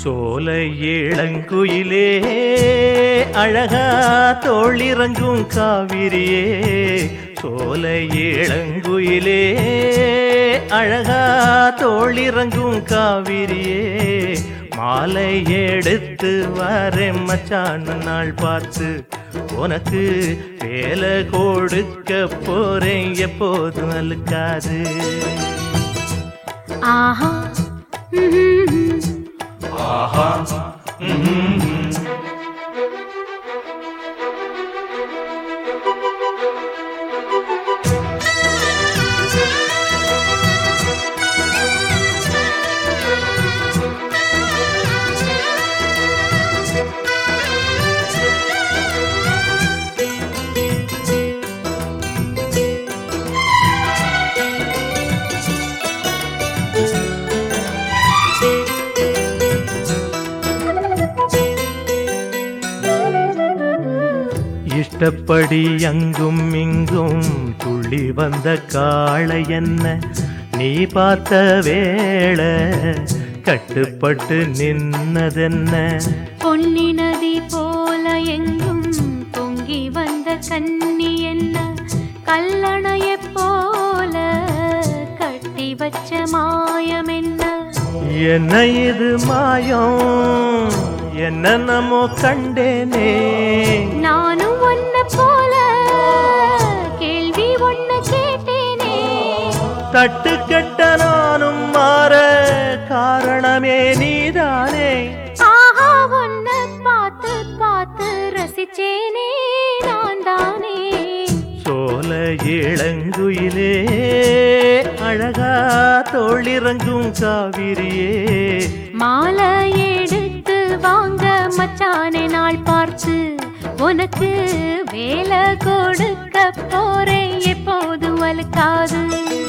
சோலை இளங்குயிலே அழகா தோளிறங்கும் காவிரியே சோலை இளங்குயிலே அழகா தோளிறங்கும் காவிரியே மாலை எடுத்து வரேன் மச்சான் நாள் பார்த்து உனக்கு வேலை கொடுக்க போறேன் எப்போதும் அழுக்காது ஆஹா ம்ஹும். ஆஹா இஷ்டப்படி அங்கும் இங்கும் துள்ளி வந்த காளை என்ன நீ பார்த்த வேளை கட்டுப்பட்டு நின்னதென்ன பொன்னி நதி போல எங்கும் பொங்கி வந்த கன்னி என்ன கல்லணையைப் போல கட்டி வச்ச மாயம் என்ன என்ன இது மாயம் என்ன நமோ கண்டேனே நானும் ஒன்ன போல கேள்வி ஒன்ன கேட்டேனே தட்டு கெட்ட நானும் மாற காரணமே நீதானே ஆஹா ஒன்ன பார்த்து பார்த்து ரசிச்சேனே நான் தானே சோல இளங்குயிலே அழகா தோளிறங்கும் காவிரியே மாலை எடுத்து வாங்க மச்சானே நாள் பார்த்து உனக்கு வேலை கொடுக்க போறேன் எப்போது வலுக்காது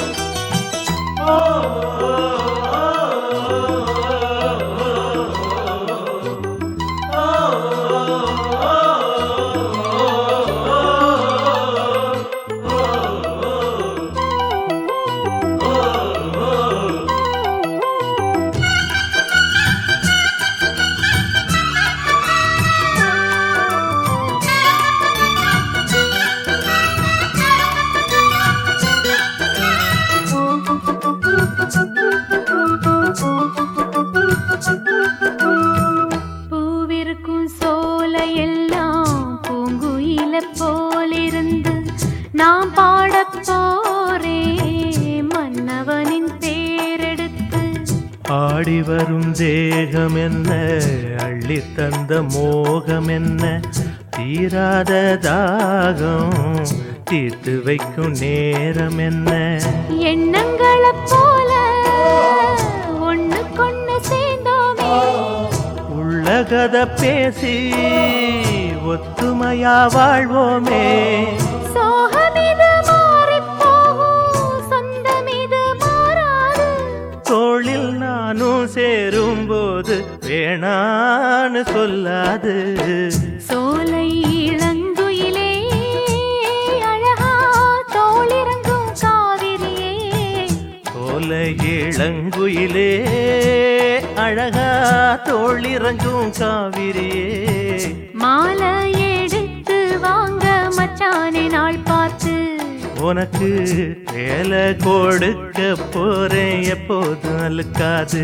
பூவிருக்கும் சோலை எல்லாம் பூங்குயில போலிருந்து நான் பாடப் போறேன் மன்னவனின் பேரெடுத்து ஆடி வரும் தேகம் என்ன அள்ளி தந்த மோகம் என்ன தீராத தாகம் தீர்த்து வைக்கும் நேரம் என்ன எண்ணங்களைப் போல ஒண்ணுக்கொண்ணு சேர்ந்தோமே உள்ளகத பேசி ஒத்துமையா வாழ்வோமே சோகமிது மாறிப் போகும் சொந்தமிது மாறாது தோளில் நானும் சேரும்போது வேணான்னு சொல்லாது சோலை இளங்குயிலே அழகா தோளிறங்கும் காவிரியே சோல இளங்குயிலே அழகா தோளிறங்கும் காவிரியே மாலை எடுத்து வாங்க மச்சானே நாள் பார்த்து உனக்கு வேலை கொடுக்க போறேன் எப்போதும் அழுக்காது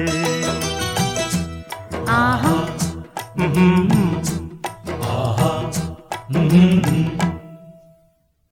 ஆஹா ம்ஹும். ஆஹா. ம்ஹும்.